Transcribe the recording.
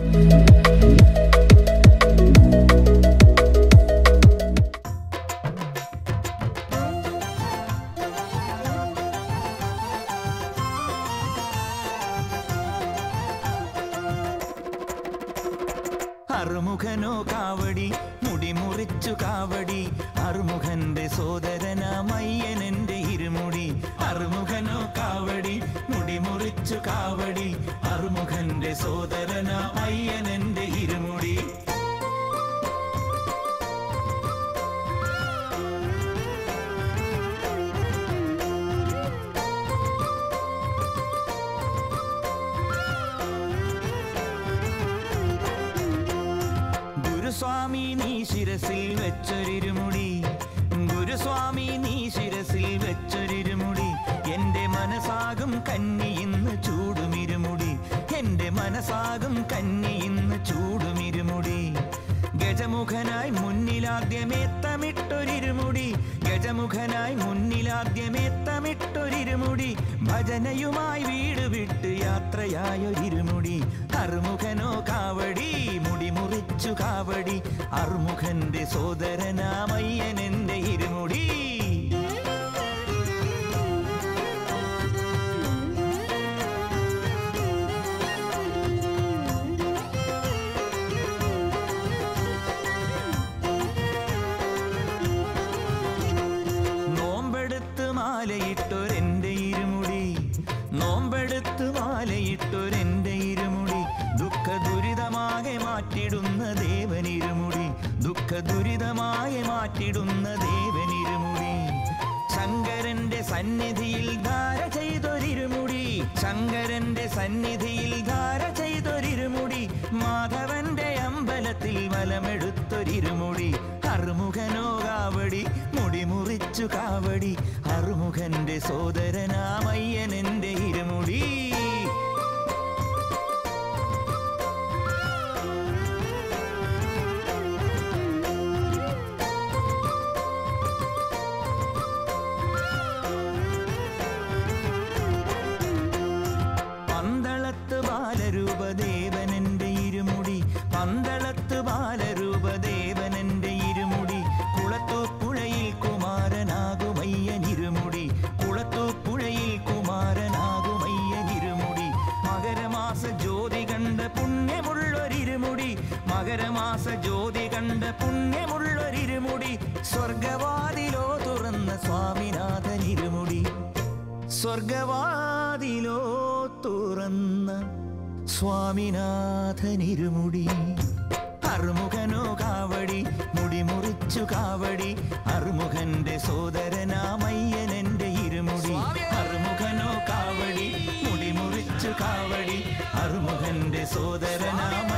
അറുമുഖനോ കാവടി മുടിമുറിച്ചു കാവടി അറുമുഖന്റെ സോദരനാമയ്യനെന്റെ ഇരുമുടി അറുമുഖനോ കാവടി മുടിമുറിച്ചു കാവടി അറുമുഖന്റെ സോദരനാമയ്യനെന്റെ ഇരുമുടി ഗുരുസ്വാമി നീ ശിരസിൽ വെച്ചൊരിരുമുടി ഗുരുസ്വാമി നീ ശിരസിൽ വെച്ചൊരിരുമുടി എന്റെ മനസ്സാകും കന്നി ഇന്ന് ചൂടുമിരുമുടി എന്റെ മനസ്സാകും കന്നി ഇന്ന് ചൂടുമിരുമുടി ഗജമുഖനായി മുന്നിലാദ്യമേത്തമിട്ടൊരിരുമുടി ഗജമുഖനായി മുന്നിലാദ്യമേത്തമിട്ടൊരിരുമുടി ഭജനയുമായി വീട് വിട്ട് യാത്രയായൊരിരുമുടി അറുമുഖനോ കാവടി മുടി മുറിച്ചു കാവടി അറുമുഖന്റെ സോദരനാമയ്യനെന്റെ ഇരുമുടി നോമ്പെടുത്ത് മാലയിട്ടൊരെന്റെ ഇരുമുടി നോമ്പെടുത്ത് മാലയിട്ടൊരെന്റെ ഇരുമുടി ദുഃഖ ദുരിതമാകെ മാറ്റിടുന്ന ദേവനിരുമുടി ദുഃഖ ദുരിതമാകെ മാറ്റിടുന്ന ദേവനിരുമുടി ശങ്കരന്റെ സന്നിധിയിൽ ധാര ചെയ്തൊരിരുമുടി ശങ്കരന്റെ സന്നിധിയിൽ ധാര ചെയ്തൊരിരുമുടി മാധവന്റെ അമ്പലത്തിൽ വലമെടുത്തൊരിരുമുടി അറുമുഖനോ കാവടി മുടി മുറിച്ചു കാവടി അറുമുഖന്റെ സോദരനാമയ്യനെന്റെ ഇരുമുടി പന്തളത്ത് ബാലരൂപദേവനന്റെ ഇരുമുടി പന്തളത്ത് ബാലരൂപദേവനന്റെ ഇരുമുടി കുളത്തൂപ്പുഴയിൽ കുമാരനാകുമയ്യനിരുമുടി കുളത്തൂപ്പുഴയിൽ കുമാരനാകുമയ്യനിരുമുടി മകരമാസ ജ്യോതി കണ്ട പുണ്യമുള്ളൊരിരുമുടി മകരമാസ ജ്യോതി കണ്ട പുണ്യമുള്ളൊരിരുമുടി സ്വർഗവാതിലോ തുറന്ന സ്വാമിനാഥനിരുമുടി സ്വർഗവാതിലോ തുറന്ന സ്വാമിനാഥനിരുമുടി അറുമുഖനോ കാവടി മുടി മുറിച്ചു കാവടി അറുമുഖന്റെ സോദരനാമയ്യനെന്റെ ഇരുമുടി അറുമുഖനോ കാവടി മുടി മുറിച്ചു കാവടി അറുമുഖന്റെ സോദരനാമ